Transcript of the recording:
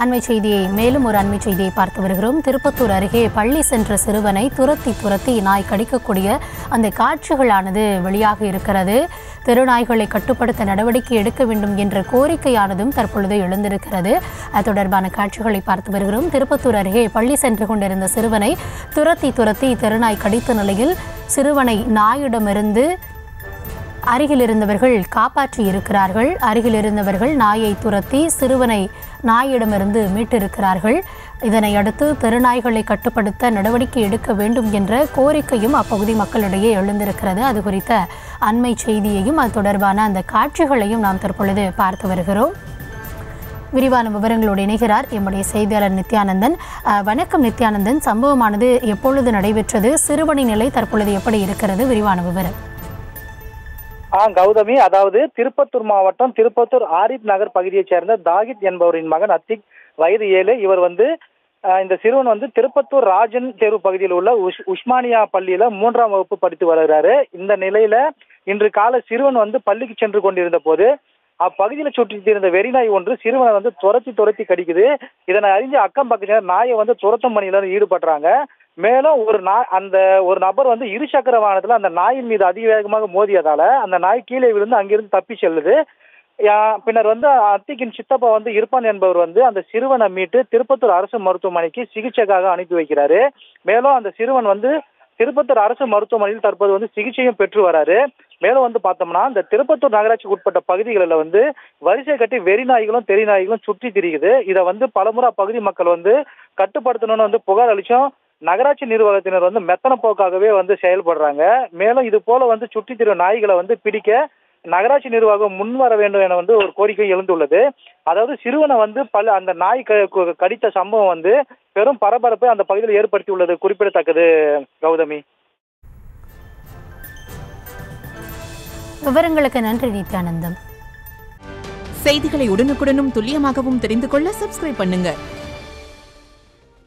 அண்மை செய்தியை மேலும் ஒரு அண்மை செய்தியை பார்த்து வருகிறோம் திருப்பத்தூர் அருகே பள்ளி சென்ற சிறுவனை துரத்தி துரத்தி நாய் கடிக்கக்கூடிய அந்த காட்சிகளானது வெளியாக இருக்கிறது தெருநாய்களை கட்டுப்படுத்த நடவடிக்கை எடுக்க வேண்டும் என்ற கோரிக்கையானதும் தற்பொழுது எழுந்திருக்கிறது அது தொடர்பான காட்சிகளை பார்த்து வருகிறோம் திருப்பத்தூர் அருகே பள்ளி சென்று கொண்டிருந்த சிறுவனை துரத்தி துரத்தி தெருநாய் கடித்த நிலையில் சிறுவனை நாயிடமிருந்து அருகில் இருந்தவர்கள் காப்பாற்றி இருக்கிறார்கள் அருகில் இருந்தவர்கள் நாயை துரத்தி சிறுவனை நாயிடமிருந்து மீட்டிருக்கிறார்கள் இதனை அடுத்து தெருநாய்களை கட்டுப்படுத்த நடவடிக்கை எடுக்க வேண்டும் என்ற கோரிக்கையும் அப்பகுதி மக்களிடையே எழுந்திருக்கிறது அது குறித்த அண்மை செய்தியையும் அது தொடர்பான அந்த காட்சிகளையும் நாம் தற்பொழுது பார்த்து வருகிறோம் விரிவான விவரங்களோடு இணைகிறார் எம்முடைய செய்தியாளர் நித்யானந்தன் அஹ், வணக்கம் நித்யானந்தன் சம்பவமானது எப்பொழுது நடைபெற்றது சிறுவனின் நிலை தற்பொழுது எப்படி இருக்கிறது விரிவான விவரம் ஆ கௌதமி அதாவது திருப்பத்தூர் மாவட்டம் திருப்பத்தூர் ஆரிப் நகர் பகுதியைச் சேர்ந்த தாகித் என்பவரின் மகன் அத்திக் வயது ஏழு இவர் வந்து ஆ, இந்த சிறுவன் வந்து திருப்பத்தூர் ராஜன் தெரு பகுதியில் உள்ள உஷ் உஸ்மானியா பள்ளியில மூன்றாம் வகுப்பு படித்து வருகிறாரு இந்த நிலையில இன்று காலை சிறுவன் வந்து பள்ளிக்கு சென்று கொண்டிருந்த போது அப்பகுதியில் சுற்றிட்டு இருந்த வெறிநாய் ஒன்று சிறுவனை வந்து துரத்தி துரத்தி கடிக்குது இதனை அறிஞ்சு அக்கம் பக்கத்தினர் நாயை வந்து துரத்தும் பணியில ஈடுபடுறாங்க மேலும் ஒரு நாய் அந்த ஒரு நபர் வந்து இருசக்கர வாகனத்துல அந்த நாயின் மீது அதிவேகமாக மோதியதால அந்த நாய் கீழே விழுந்து அங்கிருந்து தப்பி செல்லுது யா- பின்னர் வந்து அத்திக்கின் சித்தப்பா வந்து இருப்பான் என்பவர் வந்து அந்த சிறுவனை மீட்டு திருப்பத்தூர் அரசு மருத்துவமனைக்கு சிகிச்சைக்காக அனுப்பி வைக்கிறாரு மேலும் அந்த சிறுவன் வந்து திருப்பத்தூர் அரசு மருத்துவமனையில் தற்போது வந்து சிகிச்சையும் பெற்று வராரு மேலும் வந்து பார்த்தோம்னா இந்த திருப்பத்தூர் நகராட்சிக்கு உட்பட்ட பகுதிகளில் வந்து வரிசை கட்டி வெறி நாய்களும் தெரி நாய்களும் சுற்றி திரியுது இதை வந்து பலமுறை அப்பகுதி மக்கள் வந்து கட்டுப்படுத்தணும்னு வந்து புகார் அளிச்சும் நகராட்சி நிர்வாகத்தினர் வந்து மெத்தன போக்காகவே வந்து செயல்படுறாங்க மேலும் இது போல வந்து சுற்றி திரியும் நாய்களை வந்து பிடிக்க நகராட்சி நிர்வாகம் முன் வர வேண்டும் என வந்து ஒரு கோரிக்கை எழுந்துள்ளது அதாவது சிறுவனை வந்து பல அந்த நாய் க- கு- கடித்த சம்பவம் வந்து பெரும் பரபரப்பை அந்த பகுதியில் ஏற்படுத்தி உள்ளது குறிப்பிடத்தக்கது கௌதமி விவரங்களுக்கு நன்றி நித்யானந்தம் செய்திகளை உடனுக்குடனும் துல்லியமாகவும் தெரிந்து கொள்ள சப்ஸ்கிரைப் பண்ணுங்க